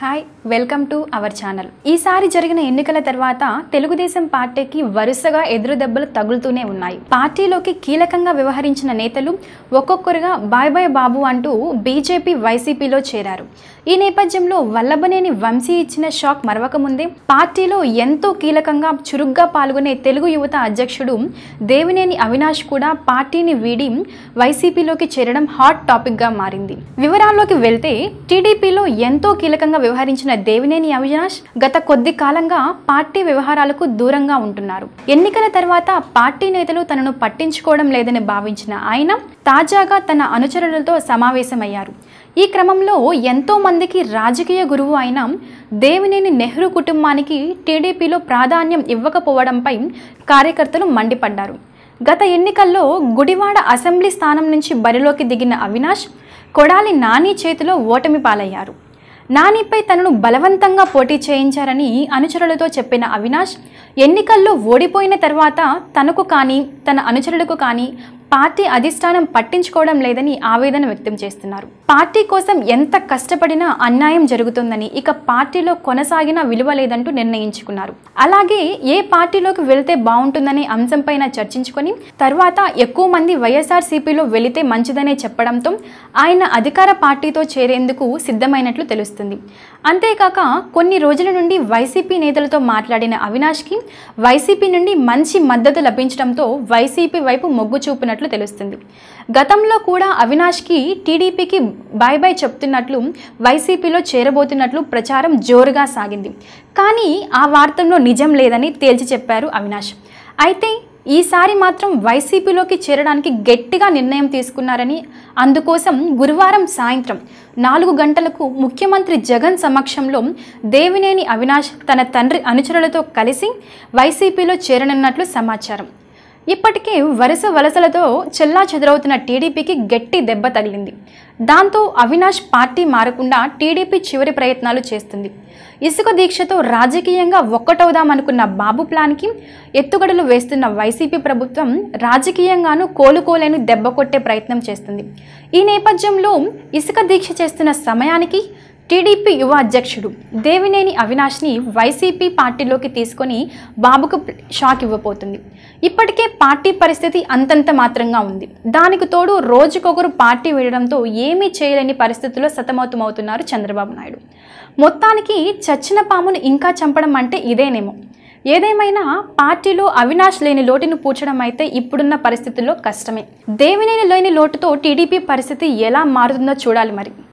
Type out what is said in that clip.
hi welcome to our channel ఈసారి జరిగిన ఎన్నికల తర్వాత తెలుగుదేశం పార్టీకి వరుసగా ఎదురు దెబ్బలు తగులుతూనే ఉన్నాయి పార్టీలోకి కీలకంగా వ్యవహరించిన నేతలు ఒక్కొక్కరుగా బాయ్ బాయ్ బాబు అంటూ బీజేపీ వైసీపీలో చేరారు ఈ నేపథ్యంలో వల్లభనేని వంశీ ఇచ్చిన షాక్ మరవక ముందే పార్టీలో ఎంతో కీలకంగా చురుగ్గా పాల్గొనే తెలుగు యువత అధ్యక్షుడు దేవినేని అవినాష్ కూడా పార్టీని వీడి వైసీపీలోకి చేరడం హాట్ టాపిక్ గా మారింది వివరాల్లోకి వెళ్తే టీడీపీలో ఎంతో కీలకంగా వ్యవహరించిన దేవినేని అవినాష్ గత కొద్ది కాలంగా పార్టీ వ్యవహారాలకు దూరంగా ఉంటున్నారు ఎన్నికల తర్వాత పార్టీ నేతలు తనను పట్టించుకోవడం లేదని భావించిన ఆయన తాజాగా తన అనుచరులతో సమావేశమయ్యారు ఈ క్రమంలో ఎంతో మందికి రాజకీయ గురువు అయిన దేవినేని నెహ్రూ కుటుంబానికి టీడీపీలో ప్రాధాన్యం ఇవ్వకపోవడంపై కార్యకర్తలు మండిపడ్డారు గత ఎన్నికల్లో గుడివాడ అసెంబ్లీ స్థానం నుంచి బరిలోకి దిగిన అవినాష్ కొడాలి నాని చేతిలో ఓటమి పాలయ్యారు నానిపై తనను బలవంతంగా పోటీ చేయించారని అనుచరులతో చెప్పిన అవినాష్ ఎన్నికల్లో ఓడిపోయిన తర్వాత తనకు కానీ తన అనుచరులకు కానీ పార్టీ అధిష్టానం పట్టించుకోవడం లేదని ఆవేదన వ్యక్తం చేస్తున్నారు పార్టీ కోసం ఎంత కష్టపడినా అన్యాయం జరుగుతుందని ఇక పార్టీలో కొనసాగిన విలువ లేదంటూ నిర్ణయించుకున్నారు అలాగే ఏ పార్టీలోకి వెళ్తే బాగుంటుందనే అంశంపైన చర్చించుకొని తర్వాత ఎక్కువ మంది వైఎస్ఆర్సీపీలో వెళితే మంచిదనే చెప్పడంతో ఆయన అధికార పార్టీతో చేరేందుకు సిద్ధమైనట్లు తెలుస్తుంది అంతేకాక కొన్ని రోజుల నుండి వైసీపీ నేతలతో మాట్లాడిన అవినాష్కి వైసీపీ నుండి మంచి మద్దతు లభించడంతో వైసీపీ వైపు మొగ్గు చూపినట్లు తెలుస్తుంది గతంలో కూడా అవినాష్కి టీడీపీకి బాయ్ బాయ్ చెప్తున్నట్లు వైసీపీలో చేరబోతున్నట్లు ప్రచారం జోరుగా సాగింది కానీ ఆ వార్తల్లో నిజం లేదని తేల్చి చెప్పారు అవినాష్ అయితే ఈసారి మాత్రం వైసీపీలోకి చేరడానికి గట్టిగా నిర్ణయం తీసుకున్నారని అందుకోసం గురువారం సాయంత్రం నాలుగు గంటలకు ముఖ్యమంత్రి జగన్ సమక్షంలో దేవినేని అవినాష్ తన తండ్రి అనుచరులతో కలిసి వైసీపీలో చేరనున్నట్లు సమాచారం ఇప్పటికే వరుస వలసలతో చెల్లా చెదరవుతున్న టీడీపీకి గట్టి దెబ్బ తగిలింది దాంతో అవినాష్ పార్టీ మారకుండా టీడీపీ చివరి ప్రయత్నాలు చేస్తుంది ఇసుక దీక్షతో రాజకీయంగా ఒక్కటవుదామనుకున్న బాబు ప్లాన్కి ఎత్తుగడలు వేస్తున్న వైసీపీ ప్రభుత్వం రాజకీయంగానూ కోలుకోలేని దెబ్బ కొట్టే ప్రయత్నం చేస్తుంది ఈ నేపథ్యంలో ఇసుక దీక్ష చేస్తున్న సమయానికి టీడీపీ యువ అధ్యక్షుడు దేవినేని అవినాష్ని వైసీపీ పార్టీలోకి తీసుకొని బాబుకు షాక్ ఇవ్వబోతుంది ఇప్పటికే పార్టీ పరిస్థితి అంతంత మాత్రంగా ఉంది దానికి తోడు రోజుకొకరు పార్టీ వీడడంతో ఏమీ చేయలేని పరిస్థితుల్లో సతమతమవుతున్నారు చంద్రబాబు నాయుడు మొత్తానికి చచ్చిన పామును ఇంకా చంపడం అంటే ఇదేనేమో ఏదేమైనా పార్టీలో అవినాష్ లేని లోటును పూడ్చడం అయితే ఇప్పుడున్న పరిస్థితుల్లో కష్టమే దేవినేని లేని లోటుతో టీడీపీ పరిస్థితి ఎలా మారుతుందో చూడాలి మరి